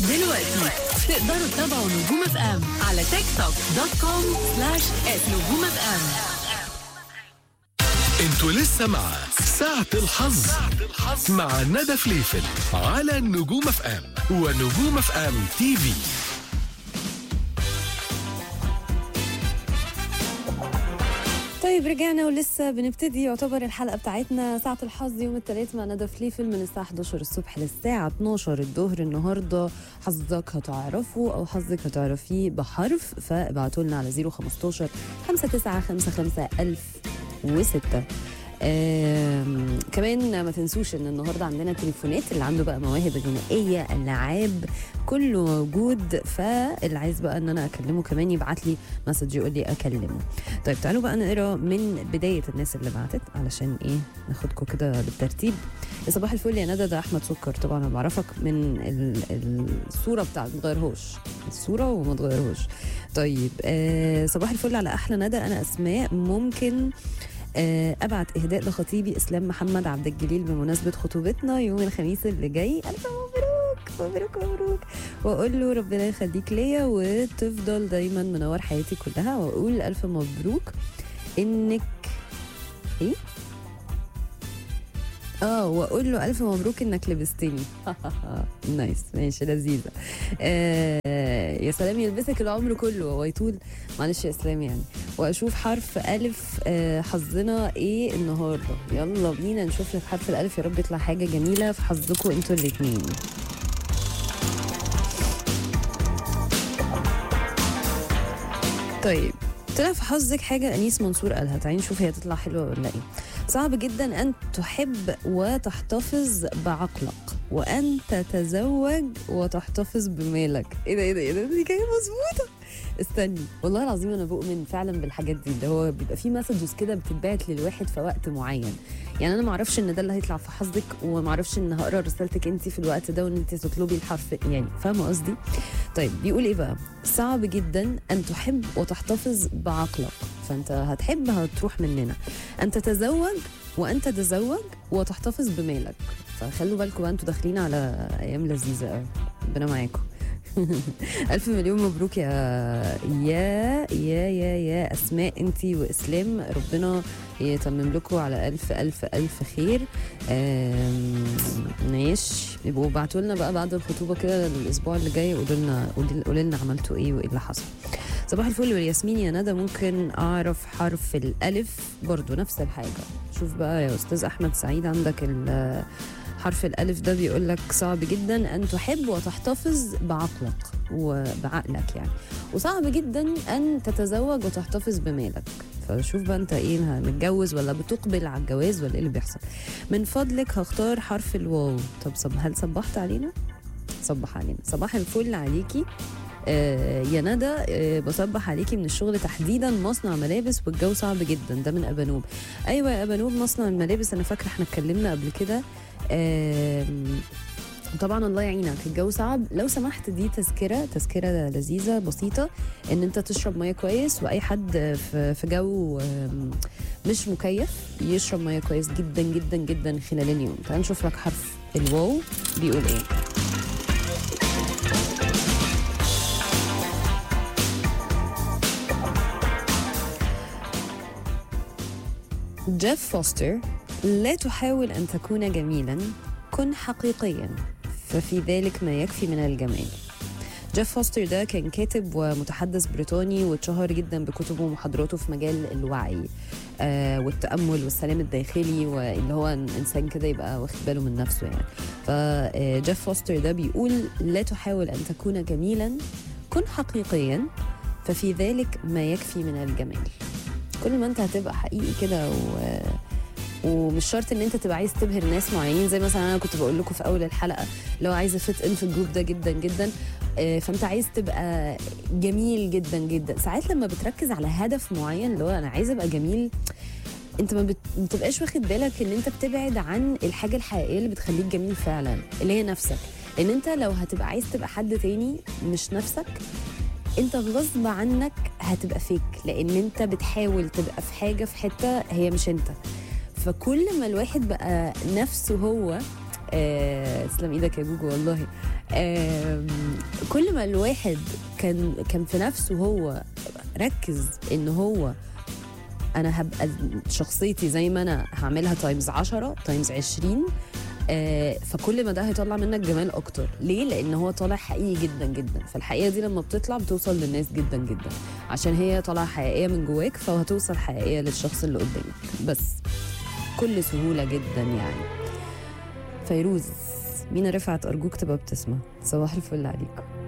دلوقتي تقدروا تتابعوا نجوم اف ام على تيك توك دوت كوم سلاش ات نجوم اف ام انتوا لسه مع ساعة الحظ مع ندى فليفل على نجوم اف ام ونجوم اف ام تي في طيب رجعنا ولسه بنبتدي يعتبر الحلقه بتاعتنا ساعه الحظ يوم الثلاث مع ندى فليفل من الساعه 11 الصبح للساعه 12 الظهر النهارده حظك هتعرفه او حظك هتعرفيه بحرف فابعتوا لنا على 015 5955 1006 آم، كمان ما تنسوش ان النهارده عندنا تليفونات اللي عنده بقى مواهب غنائيه العاب كله موجود فاللي عايز بقى ان انا اكلمه كمان يبعت لي مسج يقول لي اكلمه طيب تعالوا بقى نقرا من بدايه الناس اللي بعتت علشان ايه ناخدكم كده بالترتيب يا صباح الفل يا ندى ده احمد سكر طبعا انا بعرفك من ال- ال- الصوره بتاعت ما تغيرهوش الصوره وما تغيرهوش طيب آه صباح الفل على احلى ندى انا اسماء ممكن آه، ابعت اهداء لخطيبي اسلام محمد عبد الجليل بمناسبه خطوبتنا يوم الخميس اللي جاي الف مبروك مبروك مبروك واقول له ربنا يخليك ليا وتفضل دايما منور حياتي كلها واقول الف مبروك انك ايه اه واقول له الف مبروك انك لبستني نايس ماشي لذيذه آه يا سلام يلبسك العمر كله ويطول معلش يا اسلام يعني واشوف حرف الف آه حظنا ايه النهارده يلا بينا نشوف لك حرف الالف يا رب يطلع حاجه جميله في حظكم انتوا الاثنين طيب طلع في حظك حاجة أنيس منصور قالها تعالي نشوف هي هتطلع حلوة ولا إيه صعب جدا أن تحب وتحتفظ بعقلك وأن تتزوج وتحتفظ بمالك إيه ده إيه ده إيه ده دي جاية مظبوطة استني والله العظيم انا بؤمن فعلا بالحاجات دي اللي هو بيبقى في مسجز كده بتتبعت للواحد في وقت معين يعني انا ما اعرفش ان ده اللي هيطلع في حظك وما اعرفش ان هقرا رسالتك انت في الوقت ده وان انت تطلبي الحرف يعني فاهمه قصدي طيب بيقول ايه بقى صعب جدا ان تحب وتحتفظ بعقلك فانت هتحب هتروح مننا ان تتزوج وان تتزوج وتحتفظ بمالك فخلوا بالكم بقى انتوا داخلين على ايام لذيذه قوي ربنا معاكم ألف مليون مبروك يا يا يا يا يا أسماء أنتي وإسلام ربنا يتمم لكم على ألف ألف ألف خير آم، ماشي يبقوا ابعتوا لنا بقى بعد الخطوبة كده الأسبوع اللي جاي قولوا لنا قولوا لنا عملتوا إيه وإيه اللي حصل صباح الفل والياسمين يا ندى ممكن أعرف حرف الألف برضو نفس الحاجة شوف بقى يا أستاذ أحمد سعيد عندك ال حرف الألف ده بيقول لك صعب جدا أن تحب وتحتفظ بعقلك وبعقلك يعني وصعب جدا أن تتزوج وتحتفظ بمالك فشوف بقى انت ايه متجوز ولا بتقبل على الجواز ولا ايه اللي بيحصل من فضلك هختار حرف الواو طب صب هل صبحت علينا صبح علينا صباح الفل عليكي آه يا ندى آه بصبح عليكي من الشغل تحديدا مصنع ملابس والجو صعب جدا ده من ابانوب ايوه يا ابانوب مصنع الملابس انا فاكره احنا اتكلمنا قبل كده آم، طبعا الله يعينك الجو صعب لو سمحت دي تذكره تذكره لذيذه بسيطه ان انت تشرب ميه كويس واي حد في في جو آم، مش مكيف يشرب ميه كويس جدا جدا جدا خلال اليوم تعال نشوف لك حرف الواو بيقول ايه جيف فوستر لا تحاول أن تكون جميلا كن حقيقيا ففي ذلك ما يكفي من الجمال جيف فوستر ده كان كاتب ومتحدث بريطاني واتشهر جدا بكتبه ومحاضراته في مجال الوعي آه والتأمل والسلام الداخلي واللي هو إن إنسان كده يبقى واخد باله من نفسه يعني فجيف فوستر ده بيقول لا تحاول أن تكون جميلا كن حقيقيا ففي ذلك ما يكفي من الجمال كل ما انت هتبقى حقيقي كده و... ومش شرط ان انت تبقى عايز تبهر ناس معينين زي مثلا انا كنت بقول لكم في اول الحلقه لو عايزه فيت ان في الجروب ده جدا جدا آه، فانت عايز تبقى جميل جدا جدا ساعات لما بتركز على هدف معين اللي هو انا عايز ابقى جميل انت ما بت- ما بتبقاش واخد بالك ان انت بتبعد عن الحاجه الحقيقيه اللي بتخليك جميل فعلا اللي هي نفسك لان انت لو هتبقى عايز تبقى حد تاني مش نفسك انت غصب عنك هتبقى فيك لان انت بتحاول تبقى في حاجه في حته هي مش انت فكل ما الواحد بقى نفسه هو آه، تسلم ايدك يا جوجو والله آم، كل ما الواحد كان كان في نفسه هو ركز ان هو انا هبقى شخصيتي زي ما انا هعملها تايمز 10 تايمز 20 آه، فكل ما ده هيطلع منك جمال اكتر ليه لان هو طالع حقيقي جدا جدا فالحقيقه دي لما بتطلع بتوصل للناس جدا جدا عشان هي طالعه حقيقيه من جواك فهتوصل حقيقيه للشخص اللي قدامك بس كل سهوله جدا يعني فيروز مينا رفعت ارجوك تبقى بتسمع صباح الفل عليكم